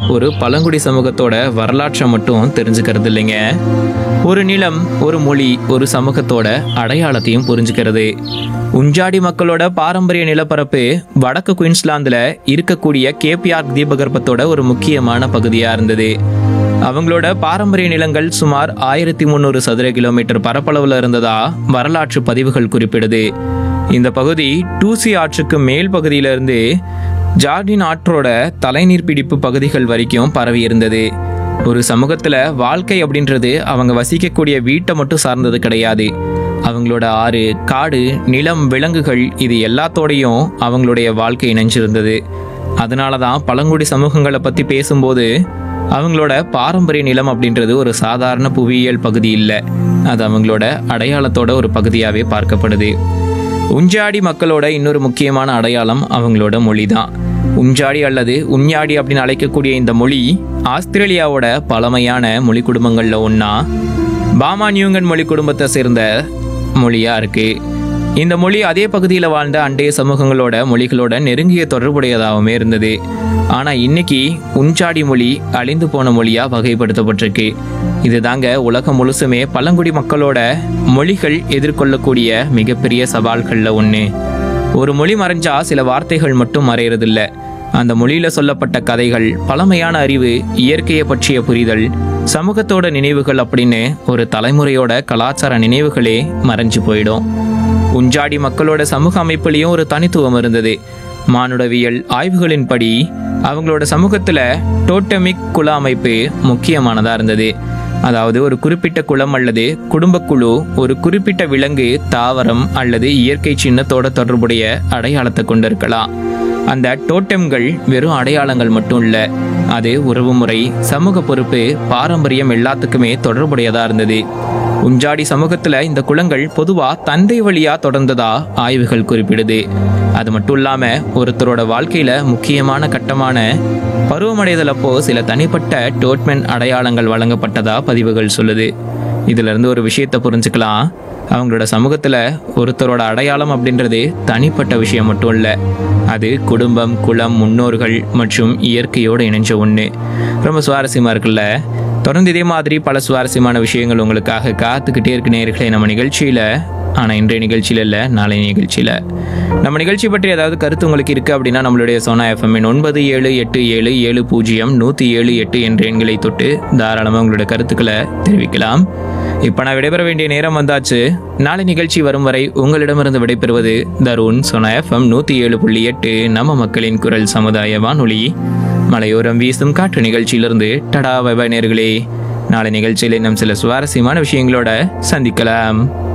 ஒரு பழங்குடி சமூகத்தோட வரலாற்றை மட்டும் தெரிஞ்சுக்கிறது இல்லைங்க ஒரு நிலம் ஒரு மொழி ஒரு சமூகத்தோட அடையாளத்தையும் புரிஞ்சுக்கிறது உஞ்சாடி மக்களோட பாரம்பரிய நிலப்பரப்பு வடக்கு குயின்ஸ்லாந்துல இருக்கக்கூடிய கேபிஆர் தீபகற்பத்தோட ஒரு முக்கியமான பகுதியா இருந்தது அவங்களோட பாரம்பரிய நிலங்கள் சுமார் ஆயிரத்தி முந்நூறு சதுர கிலோமீட்டர் பரப்பளவுல இருந்ததா வரலாற்று பதிவுகள் குறிப்பிடுது இந்த பகுதி டூசி ஆற்றுக்கு மேல் பகுதியிலிருந்து ஜார்டின் ஆற்றோட தலைநீர் பிடிப்பு பகுதிகள் வரைக்கும் பரவி இருந்தது ஒரு சமூகத்துல வாழ்க்கை அப்படின்றது அவங்க வசிக்கக்கூடிய வீட்டை மட்டும் சார்ந்தது கிடையாது அவங்களோட ஆறு காடு நிலம் விலங்குகள் இது எல்லாத்தோடையும் அவங்களுடைய வாழ்க்கை இணைஞ்சிருந்தது அதனால தான் பழங்குடி சமூகங்களை பற்றி பேசும்போது அவங்களோட பாரம்பரிய நிலம் அப்படின்றது ஒரு சாதாரண புவியியல் பகுதி இல்லை அது அவங்களோட அடையாளத்தோட ஒரு பகுதியாகவே பார்க்கப்படுது உஞ்சாடி மக்களோட இன்னொரு முக்கியமான அடையாளம் அவங்களோட மொழி தான் உஞ்சாடி அல்லது உஞ்ஞாடி அப்படின்னு அழைக்கக்கூடிய இந்த மொழி ஆஸ்திரேலியாவோட பழமையான மொழி குடும்பங்களில் ஒன்றா பாமா நியூங்கன் மொழி குடும்பத்தை சேர்ந்த மொழியா இருக்கு இந்த மொழி அதே பகுதியில் வாழ்ந்த அண்டைய சமூகங்களோட மொழிகளோட நெருங்கிய தொடர்புடையதாகவுமே இருந்தது ஆனால் இன்னைக்கு உஞ்சாடி மொழி அழிந்து போன மொழியா வகைப்படுத்தப்பட்டிருக்கு இதுதாங்க உலகம் முழுசுமே பழங்குடி மக்களோட மொழிகள் எதிர்கொள்ளக்கூடிய மிகப்பெரிய சவால்களில் ஒன்று ஒரு மொழி மறைஞ்சா சில வார்த்தைகள் மட்டும் மறையறதில்ல அந்த மொழியில சொல்லப்பட்ட கதைகள் பழமையான அறிவு இயற்கையை பற்றிய புரிதல் சமூகத்தோட நினைவுகள் அப்படின்னு ஒரு தலைமுறையோட கலாச்சார நினைவுகளே மறைஞ்சு போயிடும் உஞ்சாடி மக்களோட சமூக அமைப்புலேயும் ஒரு தனித்துவம் இருந்தது மானுடவியல் ஆய்வுகளின்படி அவங்களோட சமூகத்துல டோட்டமிக் குல அமைப்பு முக்கியமானதா இருந்தது அதாவது ஒரு குறிப்பிட்ட குலம் அல்லது குடும்பக்குழு ஒரு குறிப்பிட்ட விலங்கு தாவரம் அல்லது இயற்கை சின்னத்தோட தொடர்புடைய அடையாளத்தை கொண்டிருக்கலாம் அந்த டோட்டம்கள் வெறும் அடையாளங்கள் மட்டும் இல்லை அது உறவுமுறை சமூக பொறுப்பு பாரம்பரியம் எல்லாத்துக்குமே தொடர்புடையதா இருந்தது உஞ்சாடி சமூகத்துல இந்த குலங்கள் பொதுவா தந்தை வழியா தொடர்ந்ததா ஆய்வுகள் குறிப்பிடுது அது மட்டும் இல்லாம ஒருத்தரோட வாழ்க்கையில முக்கியமான கட்டமான பருவமடைதல் அப்போ சில தனிப்பட்ட டோட்மென் அடையாளங்கள் வழங்கப்பட்டதா பதிவுகள் சொல்லுது இதுல இருந்து ஒரு விஷயத்தை புரிஞ்சுக்கலாம் அவங்களோட சமூகத்துல ஒருத்தரோட அடையாளம் அப்படின்றது தனிப்பட்ட விஷயம் மட்டும் இல்லை அது குடும்பம் குலம் முன்னோர்கள் மற்றும் இயற்கையோடு இணைஞ்ச ஒன்று ரொம்ப சுவாரஸ்யமா இருக்குல்ல தொடர்ந்து இதே மாதிரி பல சுவாரஸ்யமான விஷயங்கள் உங்களுக்காக காத்துக்கிட்டே இருக்கு நேர்களே நம்ம நிகழ்ச்சியில ஆனால் இன்றைய நிகழ்ச்சியில் இல்லை நாளைய நிகழ்ச்சியில் நம்ம நிகழ்ச்சி பற்றி ஏதாவது கருத்து உங்களுக்கு இருக்குது அப்படின்னா நம்மளுடைய சோனா எஃப்எம்மின் ஒன்பது ஏழு எட்டு ஏழு ஏழு பூஜ்ஜியம் நூற்றி ஏழு எட்டு என்ற எண்களை தொட்டு தாராளமாக உங்களோட கருத்துக்களை தெரிவிக்கலாம் இப்போ நான் விடைபெற வேண்டிய நேரம் வந்தாச்சு நாளை நிகழ்ச்சி வரும் வரை உங்களிடமிருந்து விடைபெறுவது தருண் சோனா எஃப்எம் நூற்றி ஏழு புள்ளி எட்டு நம்ம மக்களின் குரல் சமுதாய வானொலி மலையோரம் வீசும் காற்று நிகழ்ச்சியிலிருந்து டடா வைபாய் நேர்களே நாளை நிகழ்ச்சியில் இன்னும் சில சுவாரஸ்யமான விஷயங்களோட சந்திக்கலாம்